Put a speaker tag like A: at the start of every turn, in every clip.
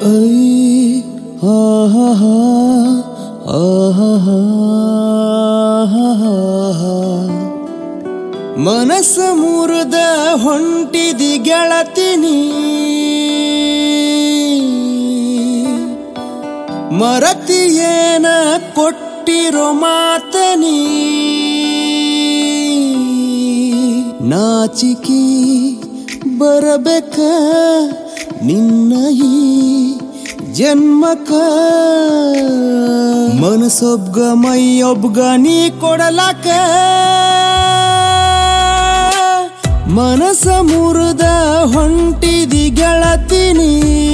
A: I ಆಹಾ ಆಹಾ ಮನಸ್ಸ ಮುರಿದ ಹೊಂಟಿದಿ ಗೆಳತಿನಿ ಮರತಿಯೇನ ಕೊಟ್ಟಿರೋ ಮಾತನಿ ನಾಚಿಕಿ ಬರಬೇಕ ನಿನ್ನ ಈ ಜನ್ಮಕ ಮನಸೊಬ್ಗ ಮೈಯೊಬ್ಗ ನೀ ಕೊಡಲಕ ಮನಸ ಮುರಿದ ಹೊಂಟಿದಿ ಗೆಳತಿನಿ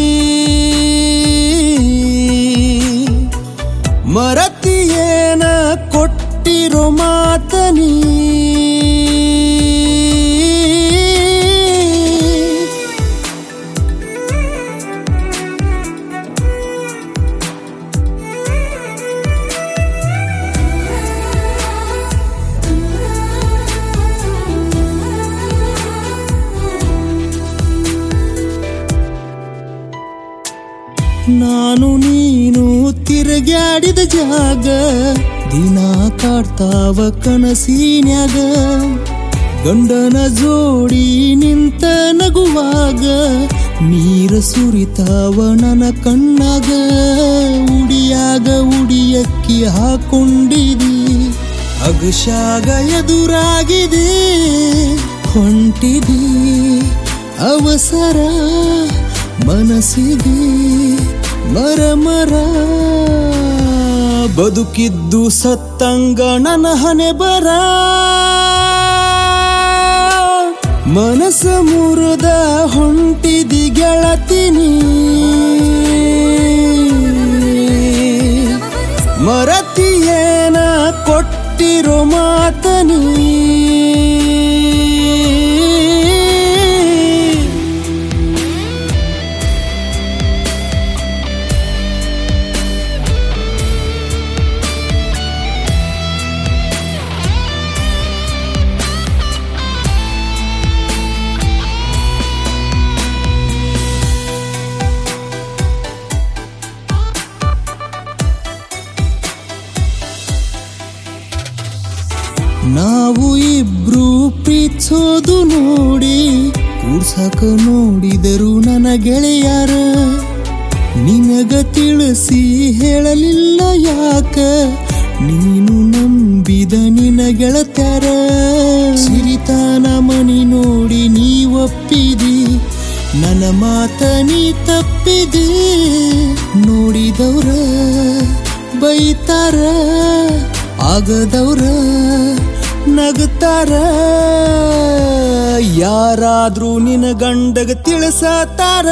A: ಮರತಿಯೇನ ಕೊಟ್ಟಿರೋ ಮಾತನಿ ನಾನು ನೀನು ತಿರುಗಾಡಿದ ಜಾಗ ದಿನ ಕಾಡ್ತಾವ ಕನಸಿನ್ಯಾಗ ಗಂಡನ ಜೋಡಿ ನಿಂತ ನಗುವಾಗ ನೀರ ಸುರಿತಾವ ನನ್ನ ಕಣ್ಣಾಗ ಉಡಿಯಾಗ ಉಡಿಯಕ್ಕಿ ಹಾಕೊಂಡಿದಿ ಅಗಶಾಗ ಎದುರಾಗಿದೆ ಹೊಂಟಿದಿ ಅವಸರ ಮನಸ್ಸಿಗೆ ಮರ ಮರ ಬದುಕಿದ್ದು ಸತ್ತಂಗ ನನ್ನ ಹಣೆ ಬರ ಮನಸ್ಸ ಮುರಿದ ಹೊಂಟಿದಿ ಗೆಳತಿನಿ ಮರತಿಯೇನ ಕೊಟ್ಟಿರೋ ಮಾತನಿ ನಾವು ಇಬ್ರು ಪ್ರೀತಿಸೋದು ನೋಡಿ ಕೂಡ್ಸಕ ನೋಡಿದರು ನನ್ನ ಗೆಳೆಯರ ನಿನಗ ತಿಳಿಸಿ ಹೇಳಲಿಲ್ಲ ಯಾಕ ನೀನು ನಂಬಿದ ನಿನ ಗೆಳತ್ಯಾರ ಸಿರಿತಾನ ಮನಿ ನೋಡಿ ನೀ ಒಪ್ಪಿದಿ ನನ್ನ ಮಾತ ನೀ ತಪ್ಪಿದಿ ನೋಡಿದವ್ರ ಬೈತಾರ ಆಗದವ್ರ ನಗತಾರ ಯಾರಾದ್ರೂ ನಿನ ಗಂಡಗ ತಿಳಿಸತಾರ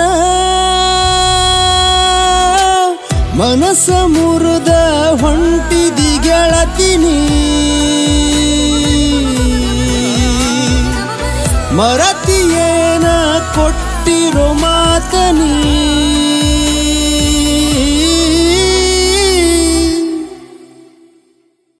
A: ಮನಸ್ಸ ಮುರಿದ ಹೊಂಟಿದಿ ಗೆಳತಿನಿ ಮರತಿಯೇನ ಕೊಟ್ಟಿರೋ ಮಾತನಿ